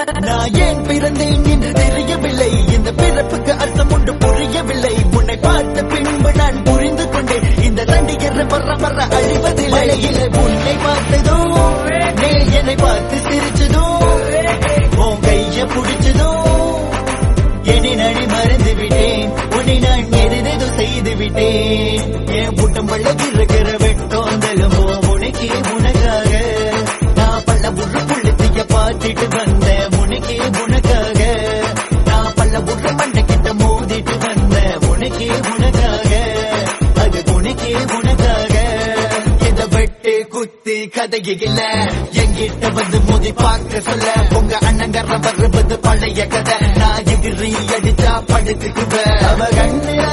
நான் ஏன் பிறந்தேன் என்று தெரியவில்லை இந்த பிறப்புக்கு அர்த்தம் ஒன்று புரியவில்லை உன்னை பார்த்த பின்பு நான் புரிந்து கொண்டேன் இந்த தண்டிகர் வர்ற வர்ற அழிவதில்லை இல்லை உன்னை பார்த்ததோ நீ என்னை பார்த்து சிரிச்சதோ உன் கைய பிடிச்சதோ என்னை நானே மறந்து விட்டேன் உன்னை நான் எதேதோ செய்து விட்டேன் என் கூட்டம் பள்ள இருக்கிற வெட்டோந்தலும் உனக்கே உனக்காக நான் பள்ள உரு புள்ளத்தைய பார்த்துட்டு வந்த உனக்கே உனக்காக நான் பள்ள உரு மண்டை கிட்ட மோதிட்டு வந்த உனக்கே உனக்காக அது உனக்கே உனக்காக இந்த வெட்டு குத்தி கதையில எங்கிட்ட வந்து மோதி பார்க்க சொல்ல உங்க அண்ணங்கர வருவது பழைய கதை நான் எகிரி அடிச்சா படுத்துக்குவ அவ கண்ணு